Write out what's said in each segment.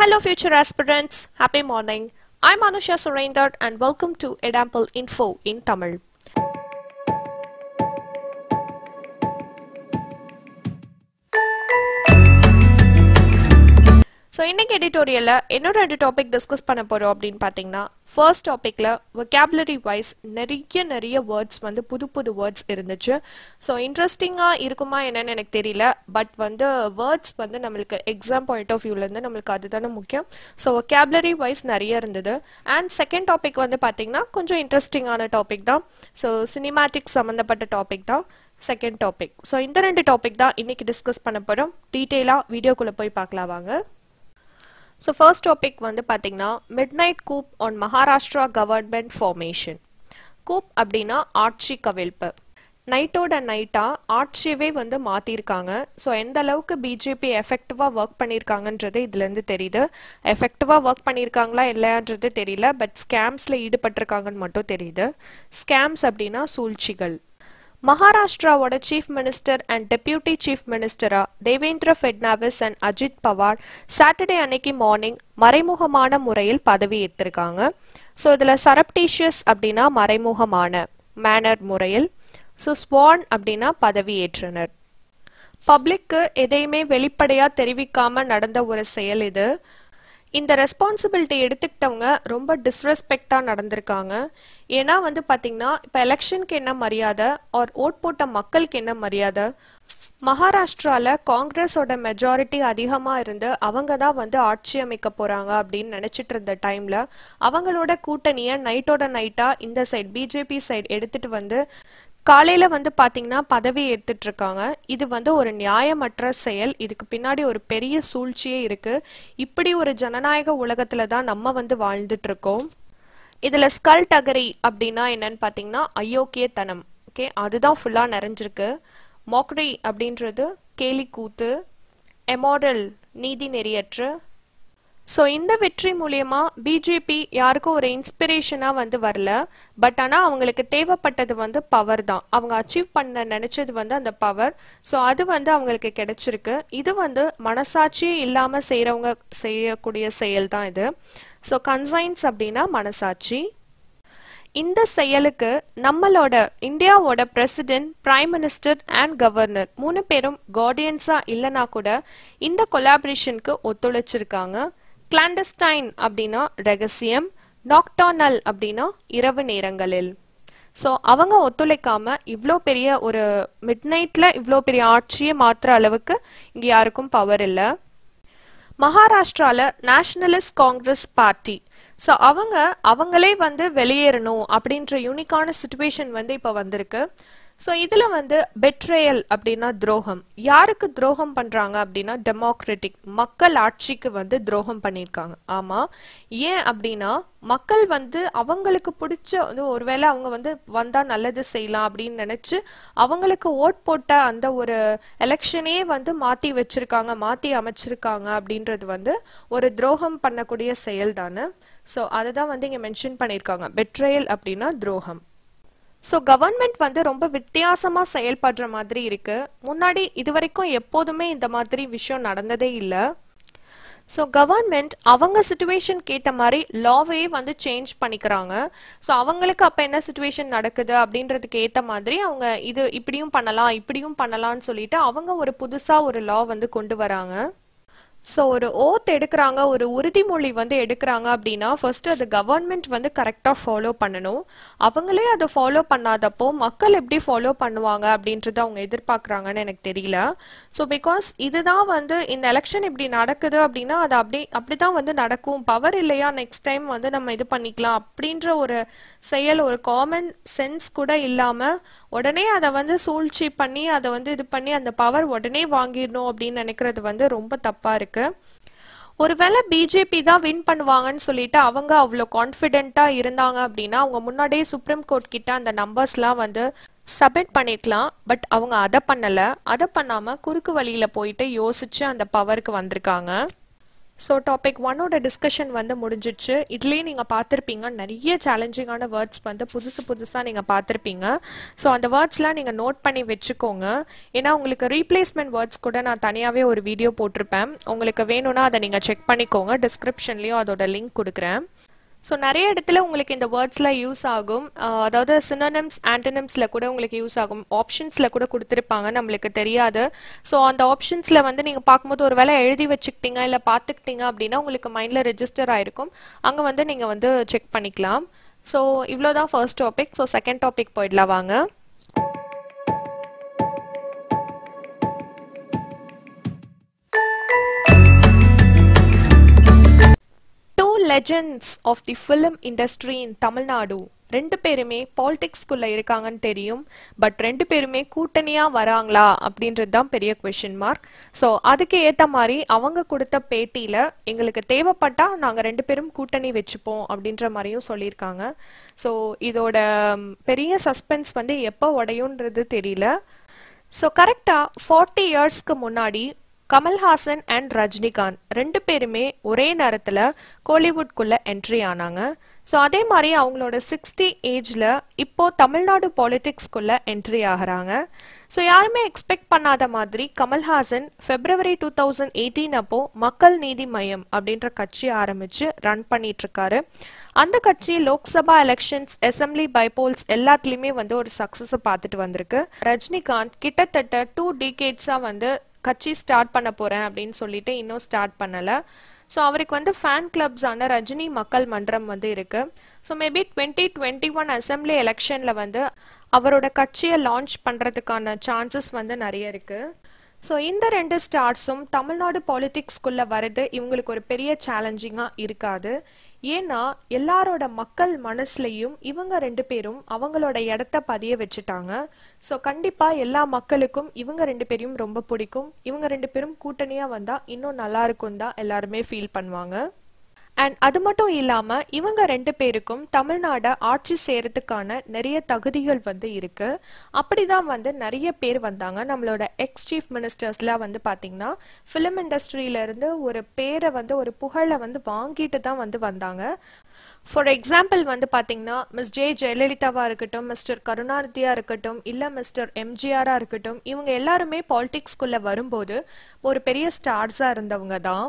Hello, future aspirants. Happy morning. I'm Anusha Surendar and welcome to Edample Info in Tamil. So இன்னைக்கு எடிட்டோரியலில் இன்னும் ரெண்டு topic discuss பண்ண போகிறோம் அப்படின்னு பார்த்தீங்கன்னா ஃபர்ஸ்ட் டாப்பிக்கில் vocabulary வைஸ் நிறைய நிறைய வேர்ட்ஸ் வந்து புது புது வேர்ட்ஸ் இருந்துச்சு ஸோ இன்ட்ரெஸ்டிங்காக இருக்குமா என்னன்னு எனக்கு தெரியல பட் வந்து வேர்ட்ஸ் வந்து நம்மளுக்கு எக்ஸாம் பாயிண்ட் ஆஃப் வியூலேருந்து நம்மளுக்கு அதுதானே முக்கியம் ஸோ vocabulary வைஸ் நிறைய இருந்தது அண்ட் செகண்ட் டாபிக் வந்து பார்த்தீங்கன்னா கொஞ்சம் இன்ட்ரெஸ்டிங்கான டாபிக் தான் ஸோ சினிமேட்டிக் சம்மந்தப்பட்ட டாபிக் தான் செகண்ட் டாபிக் ஸோ இந்த ரெண்டு டாபிக் தான் இன்னைக்கு டிஸ்கஸ் பண்ண போகிறோம் டீட்டெயிலாக வீடியோக்குள்ளே போய் பார்க்கலாம் வாங்க ஸோ ஃபர்ஸ்ட் டாபிக் வந்து பார்த்தீங்கன்னா midnight coup on Maharashtra government formation coup அப்படின்னா ஆட்சி கவிழ்ப்பு நைட்டோட நைட்டாக ஆட்சியவே வந்து மாற்றிருக்காங்க ஸோ எந்த அளவுக்கு பிஜேபி எஃபெக்டிவாக ஒர்க் பண்ணியிருக்காங்கன்றது இதுலேருந்து தெரியுது எஃபெக்டிவாக ஒர்க் பண்ணியிருக்காங்களா இல்லையான்றது தெரியல பட் ஸ்கேம்ஸில் ஈடுபட்டிருக்காங்கன்னு மட்டும் தெரியுது ஸ்கேம்ஸ் அப்படின்னா சூழ்ச்சிகள் மகாராஷ்டிராவோட chief minister and deputy chief மினிஸ்டரா தேவேந்திர ஃபெட்னாவிஸ் அண்ட் அஜித் பவார் சாட்டர்டே அன்னைக்கு மார்னிங் மறைமுகமான முறையில் பதவி ஏற்றிருக்காங்க ஸோ இதில் சரப்டீஷியஸ் அப்படின்னா மறைமுகமான மேனர் முறையில் ஸோ ஸ்வான் அப்படின்னா பதவி ஏற்றனர் பப்ளிக்கு எதையுமே வெளிப்படையாக தெரிவிக்காம நடந்த ஒரு செயல் இது இந்த ரெஸ்பான்சிபிலிட்டி எடுத்துக்கிட்டவங்க ரொம்ப டிஸ்ரெஸ்பெக்டாக நடந்திருக்காங்க ஏன்னா வந்து பார்த்தீங்கன்னா இப்போ எலெக்ஷனுக்கு என்ன மரியாதை ஆர் ஓட் போட்ட மக்களுக்கு என்ன மரியாதை மகாராஷ்டிராவில் காங்கிரஸோட மெஜாரிட்டி அதிகமாக இருந்து அவங்க தான் வந்து ஆட்சி அமைக்க போகிறாங்க அப்படின்னு நினச்சிட்டு இருந்த டைமில் அவங்களோட கூட்டணியை நைட்டோட நைட்டாக இந்த சைட் பிஜேபி சைடு எடுத்துகிட்டு வந்து காலையில் வந்து பார்த்தீங்கன்னா பதவி ஏற்றுட்டு இருக்காங்க இது வந்து ஒரு நியாயமற்ற செயல் இதுக்கு பின்னாடி ஒரு பெரிய சூழ்ச்சியே இருக்கு இப்படி ஒரு ஜனநாயக உலகத்துல தான் நம்ம வந்து வாழ்ந்துட்டு இருக்கோம் இதுல ஸ்கல் டகரி அப்படின்னா என்னன்னு பார்த்தீங்கன்னா அயோக்கியத்தனம் ஓகே அதுதான் ஃபுல்லாக நிறைஞ்சிருக்கு மோக்ரி அப்படின்றது கேலி கூத்து எமோரல் நீதி நெறியற்று ஸோ இந்த வெற்றி மூலியமா பிஜேபி யாருக்கும் ஒரு இன்ஸ்பிரேஷனாக வந்து வரல பட் ஆனால் அவங்களுக்கு தேவைப்பட்டது வந்து பவர் தான் அவங்க அச்சீவ் பண்ண நினைச்சது வந்து அந்த பவர் ஸோ அது வந்து அவங்களுக்கு கிடைச்சிருக்கு இது வந்து மனசாட்சியே இல்லாமல் செய்கிறவங்க செய்யக்கூடிய செயல் தான் இது ஸோ கன்சைன்ஸ் அப்படின்னா மனசாட்சி இந்த செயலுக்கு நம்மளோட இந்தியாவோட president prime minister and governor மூணு பேரும் கார்டியன்ஸா இல்லைனா கூட இந்த கொலாபரேஷனுக்கு ஒத்துழைச்சிருக்காங்க கிளாண்டஸ்டைன் அப்படின்னா ரகசியம் நாக்டானல் அப்படின்னா இரவு நேரங்களில் ஸோ அவங்க ஒத்துழைக்காம இவ்வளோ பெரிய ஒரு மிட் நைட்டில் இவ்வளோ பெரிய ஆட்சியை மாற்றுற அளவுக்கு இங்கே யாருக்கும் பவர் இல்லை மகாராஷ்டிரால நேஷனலிஸ்ட் காங்கிரஸ் பார்ட்டி ஸோ அவங்க அவங்களே வந்து வெளியேறணும் அப்படின்ற யூனிக்கான சுச்சுவேஷன் வந்து இப்போ வந்திருக்கு ஸோ இதில் வந்து பெட்ரேயல் அப்படின்னா துரோகம் யாருக்கு துரோகம் பண்ணுறாங்க அப்படின்னா டெமோக்ராட்டிக் மக்கள் ஆட்சிக்கு வந்து துரோகம் பண்ணியிருக்காங்க ஆமாம் ஏன் அப்படின்னா மக்கள் வந்து அவங்களுக்கு பிடிச்ச வந்து ஒருவேளை அவங்க வந்து வந்தால் நல்லது செய்யலாம் அப்படின்னு நினச்சி அவங்களுக்கு ஓட் போட்ட அந்த ஒரு எலெக்ஷனே வந்து மாற்றி வச்சிருக்காங்க மாற்றி அமைச்சிருக்காங்க அப்படின்றது வந்து ஒரு துரோகம் பண்ணக்கூடிய செயல் தானே ஸோ அதை தான் வந்து இங்கே மென்ஷன் பண்ணியிருக்காங்க பெட்ரேயல் அப்படின்னா துரோகம் ஸோ கவர்மெண்ட் வந்து ரொம்ப வித்தியாசமாக செயல்படுற மாதிரி இருக்கு முன்னாடி இது வரைக்கும் எப்போதுமே இந்த மாதிரி விஷயம் நடந்ததே இல்லை ஸோ கவர்மெண்ட் அவங்க சுச்சுவேஷன் கேட்ட மாதிரி லாவே வந்து சேஞ்ச் பண்ணிக்கிறாங்க ஸோ அவங்களுக்கு அப்போ என்ன சுச்சுவேஷன் நடக்குது அப்படின்றதுக்கு ஏற்ற மாதிரி அவங்க இது இப்படியும் பண்ணலாம் இப்படியும் பண்ணலாம்னு சொல்லிட்டு அவங்க ஒரு புதுசாக ஒரு லா வந்து கொண்டு வராங்க ஸோ ஒரு ஓத் எடுக்கிறாங்க ஒரு உறுதிமொழி வந்து எடுக்கிறாங்க அப்படின்னா ஃபர்ஸ்ட் அது கவர்மெண்ட் வந்து கரெக்டாக ஃபாலோ பண்ணணும் அவங்களே அதை ஃபாலோ பண்ணாதப்போ மக்கள் எப்படி ஃபாலோ பண்ணுவாங்க அப்படின்றத அவங்க எதிர்பார்க்குறாங்கன்னு எனக்கு தெரியல ஸோ பிகாஸ் இதுதான் வந்து இந்த எலெக்ஷன் இப்படி நடக்குது அப்படின்னா அது அப்படி அப்படி தான் வந்து நடக்கும் பவர் இல்லையா நெக்ஸ்ட் டைம் வந்து நம்ம இது பண்ணிக்கலாம் அப்படின்ற ஒரு செயல் ஒரு காமன் சென்ஸ் கூட இல்லாமல் உடனே அதை வந்து சூழ்ச்சி பண்ணி அதை வந்து இது பண்ணி அந்த பவர் உடனே வாங்கிடணும் அப்படின்னு நினைக்கிறது வந்து ரொம்ப தப்பாக இருக்கு ஒருவேளை பிஜேபி தான் வின் பண்ணுவாங்கன்னு சொல்லிட்டு அவங்க அவ்வளோ கான்ஃபிடென்ட்டாக இருந்தாங்க அப்படின்னா அவங்க முன்னாடியே சுப்ரீம் கோர்ட் கிட்ட அந்த நம்பர்ஸ்லாம் வந்து சப்மிட் பண்ணிருக்கலாம் பட் அவங்க அதை பண்ணலை அதை பண்ணாமல் குறுக்கு வழியில் போயிட்டு யோசிச்சு அந்த பவருக்கு வந்திருக்காங்க ஸோ டாபிக் ஒன்னோட டிஸ்கஷன் வந்து முடிஞ்சிடுச்சு இதுலேயே நீங்கள் பார்த்துருப்பீங்க நிறைய சேலஞ்சிங்கான வேர்ட்ஸ் வந்து புதுசு புதுசாக நீங்கள் பார்த்துருப்பீங்க ஸோ அந்த வேர்ட்ஸ்லாம் நீங்கள் நோட் பண்ணி வச்சுக்கோங்க ஏன்னா உங்களுக்கு ரீப்ளேஸ்மெண்ட் வேர்ட்ஸ் கூட நான் தனியாகவே ஒரு வீடியோ போட்டிருப்பேன் உங்களுக்கு வேணும்னா அதை நீங்கள் செக் பண்ணிக்கோங்க டிஸ்கிரிப்ஷன்லேயும் அதோட லிங்க் கொடுக்குறேன் ஸோ நிறைய இடத்துல உங்களுக்கு இந்த வேர்ட்ஸ்லாம் யூஸ் ஆகும் அஹ் அதாவது சினோனிம்ஸ் ஆன்டனிம்ஸில் கூட உங்களுக்கு யூஸ் ஆகும் ஆப்ஷன்ஸில் கூட கொடுத்துருப்பாங்க நம்மளுக்கு தெரியாது ஸோ அந்த ஆப்ஷன்ஸில் வந்து நீங்கள் பார்க்கும்போது ஒரு வேளை எழுதி வச்சுக்கிட்டீங்க இல்லை பார்த்துக்கிட்டீங்க அப்படின்னா உங்களுக்கு மைண்டில் ரெஜிஸ்டர் ஆயிருக்கும் அங்கே வந்து நீங்கள் வந்து செக் பண்ணிக்கலாம் ஸோ இவ்வளோ தான் first topic so second topic போயிடலாம் வாங்க two legends of the film industry in Tamil Nadu ரெண்டு பேருமே பாலிடிக்ஸ்குள்ள இருக்காங்கன்னு தெரியும் பட் ரெண்டு பேருமே கூட்டணியா வராங்களா அப்படின்றது தான் பெரிய கொஷின் மார்க் ஸோ அதுக்கு ஏற்ற மாதிரி அவங்க கொடுத்த பேட்டியில எங்களுக்கு தேவைப்பட்டா நாங்க ரெண்டு பேரும் கூட்டணி வச்சுப்போம் அப்படின்ற மாதிரியும் சொல்லியிருக்காங்க ஸோ இதோட ம், பெரிய சஸ்பென்ஸ் வந்து எப்போ உடையுன்றது தெரியல ஸோ கரெக்டாக ஃபார்ட்டி இயர்ஸ்க்கு முன்னாடி கமல்ஹாசன் அண்ட் ரஜினிகாந்த் ரெண்டு பேருமே ஒரே நேரத்தில் கோலிவுட்குள்ள என்ட்ரி ஆனாங்க ஸோ அதே மாதிரி அவங்களோட சிக்ஸ்டி ஏஜில் இப்போ தமிழ்நாடு பாலிடிக்ஸ்குள்ள என்ட்ரி ஆகுறாங்க ஸோ யாருமே எக்ஸ்பெக்ட் பண்ணாத மாதிரி Kamal Haasan February two thousand eighteen அப்போ மக்கள் நீதி மையம் அப்படின்ற கட்சி ஆரம்பிச்சு ரன் பண்ணிட்டு இருக்காரு அந்த கட்சி லோக்சபா எலெக்ஷன்ஸ் அசெம்பிளி பைபோல்ஸ் எல்லாத்துலேயுமே வந்து ஒரு சக்ஸஸை பார்த்துட்டு வந்திருக்கு ரஜினிகாந்த் கிட்டத்தட்ட டூ டிகேட்ஸாக வந்து கட்சி ஸ்டார்ட் பண்ண போறேன் அப்படின்னு சொல்லிட்டு இன்னும் ஸ்டார்ட் பண்ணல ஸோ அவருக்கு வந்து ஃபேன் கிளப்ஸான ரஜினி மக்கள் மன்றம் வந்து இருக்கு so maybe twenty twenty one assembly எலெக்ஷனில் வந்து அவரோட கட்சியை லான்ச் பண்ணுறதுக்கான சான்சஸ் வந்து நிறைய இருக்கு ஸோ இந்த ரெண்டு ஸ்டார்ஸும் தமிழ்நாடு பாலிடிக்ஸ்குள்ள வரது இவங்களுக்கு ஒரு பெரிய சேலஞ்சிங்காக இருக்காது ஏன்னா எல்லாரோட மக்கள் மனசுலையும் இவங்க ரெண்டு பேரும் அவங்களோட இடத்த பதிய வச்சுட்டாங்க ஸோ கண்டிப்பா எல்லா மக்களுக்கும் இவங்க ரெண்டு பேரையும் ரொம்ப பிடிக்கும் இவங்க ரெண்டு பேரும் கூட்டணியா வந்தா இன்னும் நல்லா இருக்கும் தான் எல்லாருமே ஃபீல் பண்ணுவாங்க அண்ட் அது மட்டும் இல்லாம இவங்க ரெண்டு பேருக்கும் தமிழ்நாடை ஆட்சி செய்யறதுக்கான நிறைய தகுதிகள் வந்து இருக்கு அப்படிதான் வந்து நிறைய பேர் வந்தாங்க நம்மளோட எக்ஸ் சீஃப் மினிஸ்டர்ஸ்லாம் வந்து பாத்தீங்கன்னா ஃபிலிம் இண்டஸ்ட்ரியில இருந்து ஒரு பேரை வந்து ஒரு புகழை வந்து வாங்கிட்டு தான் வந்து வந்தாங்க ஃபார் எக்ஸாம்பிள் வந்து பாத்தீங்கன்னா மிஸ் ஜே ஜெயலலிதாவா இருக்கட்டும் மிஸ்டர் கருணாநிதியா இருக்கட்டும் இல்ல மிஸ்டர் எம்ஜிஆரா இருக்கட்டும் இவங்க எல்லாருமே பாலிடிக்ஸ்குள்ள வரும்போது ஒரு பெரிய ஸ்டார்ஸா இருந்தவங்க தான்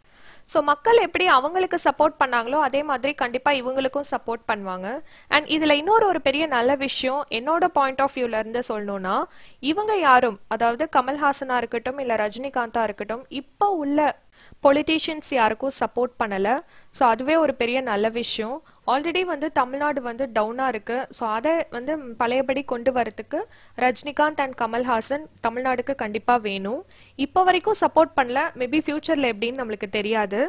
ஸோ மக்கள் எப்படி அவங்களுக்கு சப்போர்ட் பண்ணாங்களோ அதே மாதிரி கண்டிப்பாக இவங்களுக்கும் சப்போர்ட் பண்ணுவாங்க அண்ட் இதில் இன்னொரு ஒரு பெரிய நல்ல விஷயம் என்னோட பாயிண்ட் ஆஃப் வியூல இருந்து சொல்லணும்னா இவங்க யாரும் அதாவது கமல்ஹாசனா இருக்கட்டும் இல்லை ரஜினிகாந்தா இருக்கட்டும் இப்போ உள்ள பொலிட்டீஷியன்ஸ் யாருக்கும் சப்போர்ட் பண்ணலை ஸோ அதுவே ஒரு பெரிய நல்ல விஷயம் ஆல்ரெடி வந்து தமிழ்நாடு வந்து டவுனாக இருக்கு ஸோ அதை வந்து பழையபடி கொண்டு வரதுக்கு ரஜினிகாந்த் அண்ட் கமல்ஹாசன் தமிழ்நாடுக்கு கண்டிப்பாக வேணும் இப்போ வரைக்கும் சப்போர்ட் பண்ணல மேபி ஃப்யூச்சரில் எப்படின்னு நம்மளுக்கு தெரியாது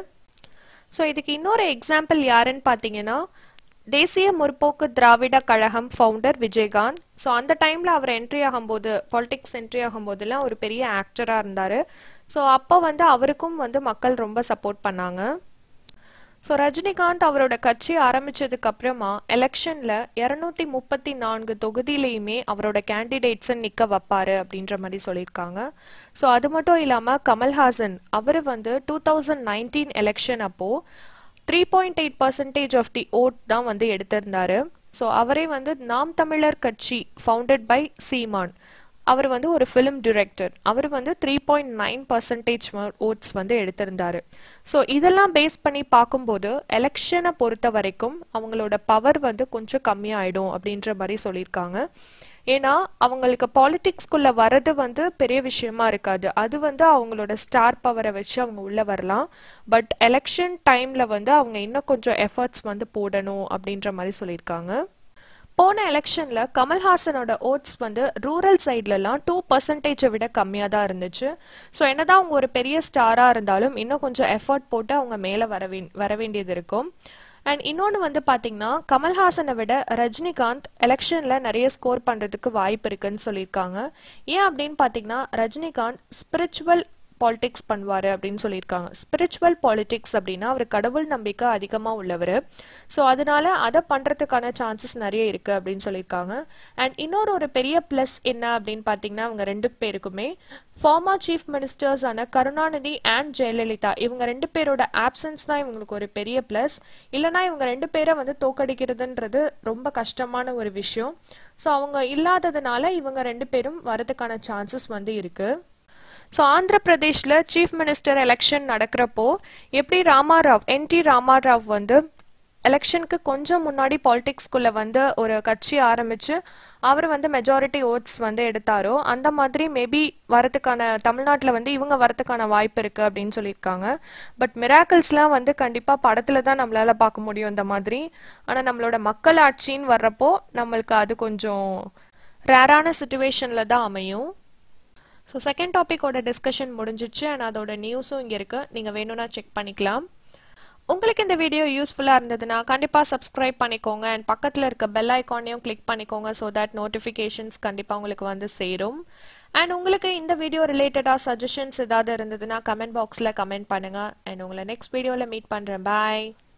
ஸோ இதுக்கு இன்னொரு எக்ஸாம்பிள் யாருன்னு பார்த்தீங்கன்னா தேசிய முற்போக்கு திராவிட கழகம் ஃபவுண்டர் விஜயகாந்த் ஸோ அந்த டைமில் அவர் என்ட்ரி ஆகும்போது பாலிடிக்ஸ் என்ட்ரி ஆகும்போதெல்லாம் ஒரு பெரிய ஆக்டராக இருந்தார் ஸோ அப்போ வந்து அவருக்கும் வந்து மக்கள் ரொம்ப சப்போர்ட் பண்ணாங்க ஸோ ரஜினிகாந்த் அவரோட கட்சி ஆரம்பிச்சதுக்கு அப்புறமா எலெக்ஷன்ல இரநூத்தி முப்பத்தி நான்கு தொகுதியிலையுமே அவரோட கேண்டிடேட்ஸை நிக்க வைப்பாரு அப்படின்ற மாதிரி சொல்லியிருக்காங்க ஸோ அது மட்டும் இல்லாம கமல்ஹாசன் அவர் வந்து டூ தௌசண்ட் நைன்டீன் எலெக்ஷன் அப்போ three point eight percentage of the vote தான் வந்து எடுத்திருந்தாரு ஸோ அவரே வந்து நாம் தமிழர் கட்சி ஃபவுண்டட் பை சீமான் அவர் வந்து ஒரு ஃபிலிம் டிரெக்டர் அவர் வந்து three point nine percentage votes வந்து எடுத்திருந்தாரு ஸோ இதெல்லாம் பேஸ் பண்ணி பார்க்கும்போது எலெக்ஷனை பொறுத்த வரைக்கும் அவங்களோட பவர் வந்து கொஞ்சம் கம்மியாயிடும் அப்படின்ற மாதிரி சொல்லியிருக்காங்க ஏன்னா அவங்களுக்கு பாலிடிக்ஸ்குள்ள வர்றது வந்து பெரிய விஷயமா இருக்காது அது வந்து அவங்களோட ஸ்டார் பவரை வச்சு அவங்க உள்ள வரலாம் பட் எலெக்ஷன் டைம்ல வந்து அவங்க இன்னும் கொஞ்சம் எஃபர்ட்ஸ் வந்து போடணும் அப்படின்ற மாதிரி சொல்லியிருக்காங்க போன எலெக்ஷன்ல கமல்ஹாசனோட ஓட்ஸ் வந்து ரூரல் சைட்லலாம் டூ பர்சன்டேஜை விட கம்மியாக தான் இருந்துச்சு ஸோ என்னதான் அவங்க ஒரு பெரிய ஸ்டாராக இருந்தாலும் இன்னும் கொஞ்சம் எஃபர்ட் போட்டு அவங்க மேலே வர வே வர வேண்டியது இருக்கும் அண்ட் இன்னொன்று வந்து பார்த்தீங்கன்னா கமல்ஹாசனை விட ரஜினிகாந்த் எலெக்ஷனில் நிறைய ஸ்கோர் பண்ணுறதுக்கு வாய்ப்பு இருக்குன்னு சொல்லியிருக்காங்க ஏன் அப்படின்னு பார்த்தீங்கன்னா ரஜினிகாந்த் ஸ்பிரிச்சுவல் பாலிடிக்ஸ் பண்ணுவார் அப்படின்னு சொல்லியிருக்காங்க ஸ்பிரிச்சுவல் பாலிடிக்ஸ் அப்படின்னா அவர் கடவுள் நம்பிக்கை அதிகமாக உள்ளவர் ஸோ அதனால அதை பண்ணுறதுக்கான சான்சஸ் நிறைய இருக்குது அப்படின்னு சொல்லியிருக்காங்க அண்ட் இன்னொரு ஒரு பெரிய ப்ளஸ் என்ன அப்படின்னு பார்த்தீங்கன்னா அவங்க ரெண்டு பேருக்குமே ஃபார்மர் சீஃப் மினிஸ்டர்ஸ் ஆன கருணாநிதி அண்ட் ஜெயலலிதா இவங்க ரெண்டு பேரோட ஆப்சன்ஸ் தான் இவங்களுக்கு ஒரு பெரிய ப்ளஸ் இல்லைனா இவங்க ரெண்டு பேரை வந்து தோக்கடிக்கிறதுன்றது ரொம்ப கஷ்டமான ஒரு விஷயம் ஸோ அவங்க இல்லாததுனால இவங்க ரெண்டு பேரும் வரதுக்கான சான்சஸ் வந்து இருக்குது ஸோ ஆந்திர பிரதேஷில் சீஃப் மினிஸ்டர் எலெக்ஷன் நடக்கிறப்போ எப்படி ராமாராவ் என்டி ராமாராவ் வந்து எலெக்ஷனுக்கு கொஞ்சம் முன்னாடி பாலிடிக்ஸ்குள்ளே வந்து ஒரு கட்சி ஆரம்பித்து அவர் வந்து மெஜாரிட்டி ஓட்ஸ் வந்து எடுத்தாரோ அந்த மாதிரி மேபி வரதுக்கான தமிழ்நாட்டில் வந்து இவங்க வரதுக்கான வாய்ப்பு இருக்குது அப்படின்னு சொல்லியிருக்காங்க பட் மிராக்கிள்ஸ்லாம் வந்து கண்டிப்பாக படத்தில் தான் நம்மளால் பார்க்க முடியும் இந்த மாதிரி ஆனால் நம்மளோட மக்கள் ஆட்சின்னு வர்றப்போ நம்மளுக்கு அது கொஞ்சம் ரேரான சுச்சுவேஷனில் தான் அமையும் ஸோ செகண்ட் டாப்பிக்கோட டிஸ்கஷன் முடிஞ்சிச்சு அண்ட் அதோட நியூஸும் இங்கே இருக்குது நீங்கள் வேணும்னா செக் பண்ணிக்கலாம் உங்களுக்கு இந்த வீடியோ யூஸ்ஃபுல்லாக இருந்ததுன்னா கண்டிப்பாக சப்ஸ்கிரைப் பண்ணிக்கோங்க அண்ட் பக்கத்தில் இருக்க பெல் ஐக்கானையும் கிளிக் பண்ணிக்கோங்க ஸோ தட் நோட்டிஃபிகேஷன்ஸ் கண்டிப்பாக உங்களுக்கு வந்து சேரும் அண்ட் உங்களுக்கு இந்த வீடியோ ரிலேட்டடாக சஜஷன்ஸ் ஏதாவது இருந்ததுன்னா கமெண்ட் பாக்ஸில் கமெண்ட் பண்ணுங்கள் அண்ட் உங்களை நெக்ஸ்ட் வீடியோவில் மீட் பண்ணுறேன் பாய்